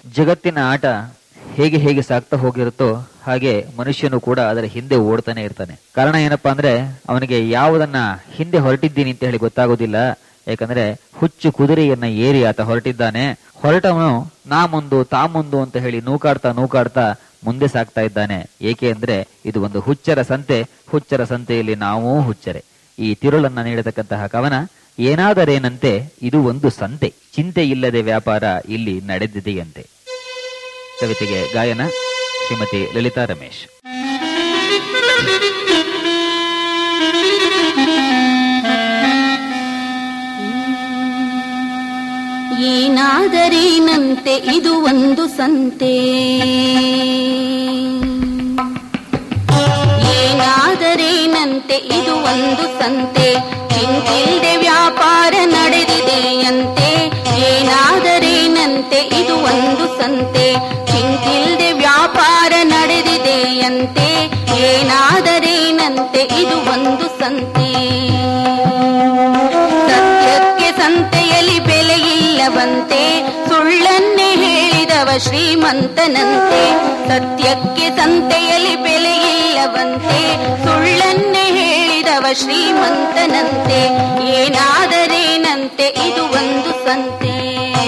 ಜಗತ್ತಿನ ಆಟ ಹೇಗೆ ಹೇಗೆ ಸಾಕ್ತಾ ಹೋಗಿರುತ್ತೋ ಹಾಗೆ ಮನುಷ್ಯನು ಕೂಡ ಅದರ ಹಿಂದೆ ಓಡ್ತಾನೆ ಇರ್ತಾನೆ ಕಾರಣ ಏನಪ್ಪಾ ಅಂದ್ರೆ ಅವನಿಗೆ ಯಾವುದನ್ನ ಹಿಂದೆ ಹೊರಟಿದ್ದೀನಿ ಅಂತ ಹೇಳಿ ಗೊತ್ತಾಗೋದಿಲ್ಲ ಯಾಕಂದ್ರೆ ಹುಚ್ಚು ಕುದುರೆಯನ್ನ ಏರಿ ಆತ ಹೊರಟಿದ್ದಾನೆ ಹೊರಟವನು ನಾ ಮುಂದು ತಾ ಮುಂದು ಅಂತ ಹೇಳಿ ನೂಕಾಡ್ತಾ ನೂಕಾಡ್ತಾ ಮುಂದೆ ಸಾಗ್ತಾ ಇದ್ದಾನೆ ಏಕೆ ಅಂದ್ರೆ ಇದು ಒಂದು ಹುಚ್ಚರ ಸಂತೆ ಹುಚ್ಚರ ಸಂತೆಯಲ್ಲಿ ನಾವೂ ಹುಚ್ಚರೆ ಈ ತಿರುಳನ್ನ ನೀಡತಕ್ಕಂತಹ ಕವನ ಏನಾದರೇನಂತೆ ಇದು ಒಂದು ಸಂತೆ ಚಿಂತೆ ಇಲ್ಲದೆ ವ್ಯಾಪಾರ ಇಲ್ಲಿ ನಡೆದಿದೆಯಂತೆ ಕವಿತೆಗೆ ಗಾಯನ ಶ್ರೀಮತಿ ಲಲಿತಾ ರಮೇಶ್ ಏನಾದರೇನಂತೆ ಇದು ಒಂದು ಸಂತೆ ಏನಾದರೇನಂತೆ ಇದು ಒಂದು ಸಂತೆ ಚಿಂತಿಲ್ದೆ ವ್ಯಾಪಾರ ನಡೆದಿದೆಯಂತೆ ಏನಾದರೇನಂತೆ ಇದು ಒಂದು ಸಂತೆ ಚಿಂತಿಲ್ದೆ ವ್ಯಾಪಾರ ನಡೆದಿದೆಯಂತೆ ಏನಾದರೇನಂತೆ ಇದು ಒಂದು ಸಂತೆ ಸತ್ಯಕ್ಕೆ ಸಂತೆಯಲ್ಲಿ ಬೆಲೆ ಇಲ್ಲವಂತೆ ಸುಳ್ಳನ್ನೇ ಹೇಳಿದವ ಶ್ರೀಮಂತನಂತೆ ಸತ್ಯಕ್ಕೆ ಸಂತೆಯಲ್ಲಿ ಬೆಲೆ ಇಲ್ಲವಂತೆ ಸುಳ್ಳನ್ನೇ ಹೇಳಿದವ ಶ್ರೀಮಂತನಂತೆ ಏನಾದರೇನಂತೆ ಇದು ಒಂದು ಸಂತೆ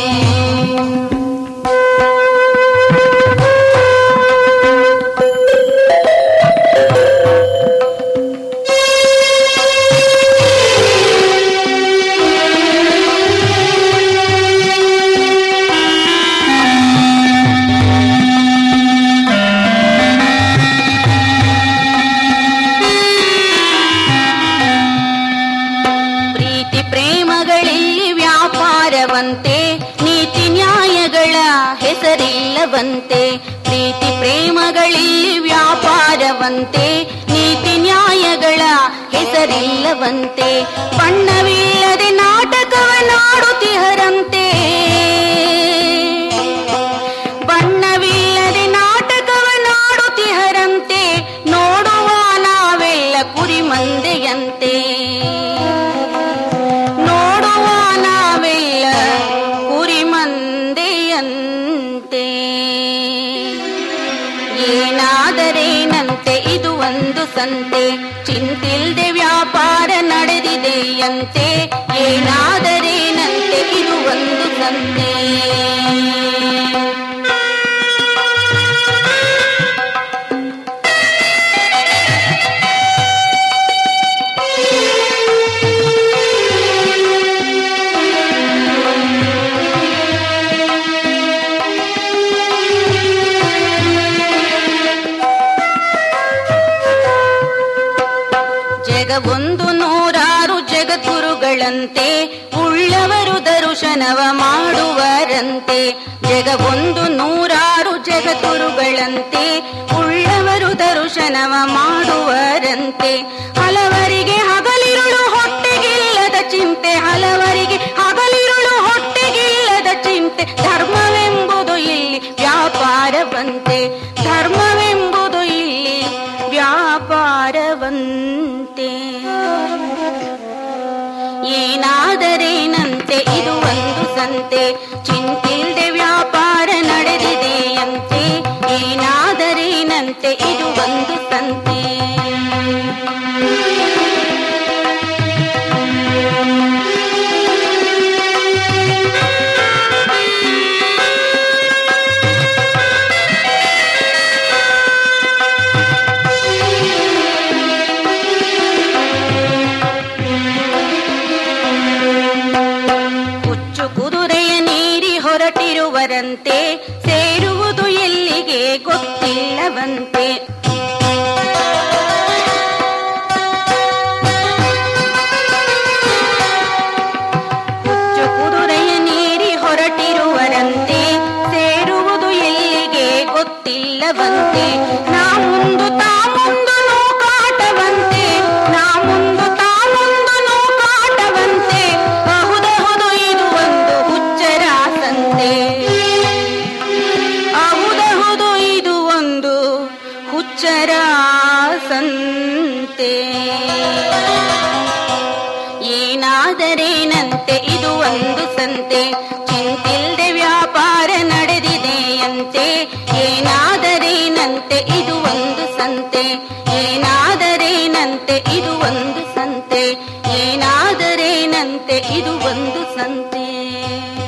ಪ್ರೀತಿ ಪ್ರೇಮಗಳಲ್ಲಿ ವ್ಯಾಪಾರವಂತೆ ನೀತಿ ನ್ಯಾಯಗಳ ಹೆಸರಿಲ್ಲವಂತೆ ಪ್ರೀತಿ ಪ್ರೇಮಗಳಲ್ಲಿ ವ್ಯಾಪಾರವಂತೆ ನೀತಿ ನ್ಯಾಯಗಳ ಹೆಸರಿಲ್ಲವಂತೆ ಬಣ್ಣವಿಲ್ಲದೆ ನಾಟಕವನ್ನಾಡುತ್ತಿಹರಂತೆ ಬಣ್ಣವಿಲ್ಲದೆ ನಾಟಕವನ್ನಾಡುತ್ತಿಹರಂತೆ ನೋಡುವ ನಾವೆಲ್ಲ ಕುರಿ ಮಂದೆಯಂತೆ ನೋಡುವ ನಾವೆಲ್ಲ ಕುರಿ ಮಂದೆಯಂತೆ ಏನಾದರೇನಂತೆ ಇದು ಒಂದು ಸಂತೆ ಚಿಂತಿಲ್ದೆ ವ್ಯಾಪಾರ ನಡೆದಿದೆಯಂತೆ ಏನಾದರೇನಂತೆ ಇದು ಒಂದು ಸಂತೆ ಜಗವೊಂದು ನೂರಾರು ಜಗದ್ಗುರುಗಳಂತೆ ಉಳ್ಳವರು ದರ್ಶನವ ಮಾಡುವರಂತೆ ಜಗವೊಂದು ನೂರಾರು ಜಗದ್ಗುರುಗಳಂತೆ ಉಳ್ಳವರು ದರ್ಶನವ ಮಾಡುವರಂತೆ ಹಲವರಿಗೆ ಹಗಲಿರುಳು ಹೊಟ್ಟೆಗಿಲ್ಲದ ಚಿಂತೆ ಹಲವರಿಗೆ ಹಗಲಿರುಳು ಹೊಟ್ಟೆಗಿಲ್ಲದ ಚಿಂತೆ ಧರ್ಮವೆಂಬುದು ಇಲ್ಲಿ ವ್ಯಾಪಾರವಂತೆ ಧರ್ಮವೆಂಬುದು ಇಲ್ಲಿ ವ್ಯಾಪಾರವಂತೆ ಏನಾದರೇನಂತೆ ಇದು ಒಂದು ಸಂತೆ ಚಿಂತಿಲ್ದೆ ವ್ಯಾಪಾರ ನಡೆದಿದೆಯಂತೆ ಏನಾದರೇನಂತೆ ಇದು ಒಂದು ಸಂತೆ ಹುಚ್ಚು ಕುದುರೆಯ ನೀರಿ ಹೊರಟಿರುವರಂತೆ ಸೇರುವುದು ಎಲ್ಲಿಗೆ ಗೊತ್ತಿಲ್ಲವಂತೆ ಹುಚ್ಚು ಕುದುರೆಯ ನೀರಿ ಹೊರಟಿರುವರಂತೆ ಸೇರುವುದು ಎಲ್ಲಿಗೆ ಗೊತ್ತಿಲ್ಲವಂತೆ ನಾ ಮುಂದು ತಾ ಮುಂದು ನೂಕಾಟವಂತೆ ನಾ ಮುಂದು ತಾ ಮುಂದು ನೂಕಾಟವಂತೆ ಅಹುದಹುದು ಇದು ಒಂದು ಹುಚ್ಚರ ಸಂತೆ ಅಹುದಹುದು ಇದು ಒಂದು ಹುಚ್ಚರ ಸಂತೆ ಏನಾದರೇನಂತೆ ಇದು ಒಂದು ಸಂತೆ ಚಿಂತಿಲ್ದೆ ವ್ಯಾಪಾರ ನಡೆದಿದೆ ಏನಾದರೇನಂತೆ ಇದು ಒಂದು ಸಂತೆ ಏನಾದರೇನಂತೆ ಇದು ಒಂದು ಸಂತೆ ಏನಾದರೇನಂತೆ ಇದು ಒಂದು ಸಂತೆ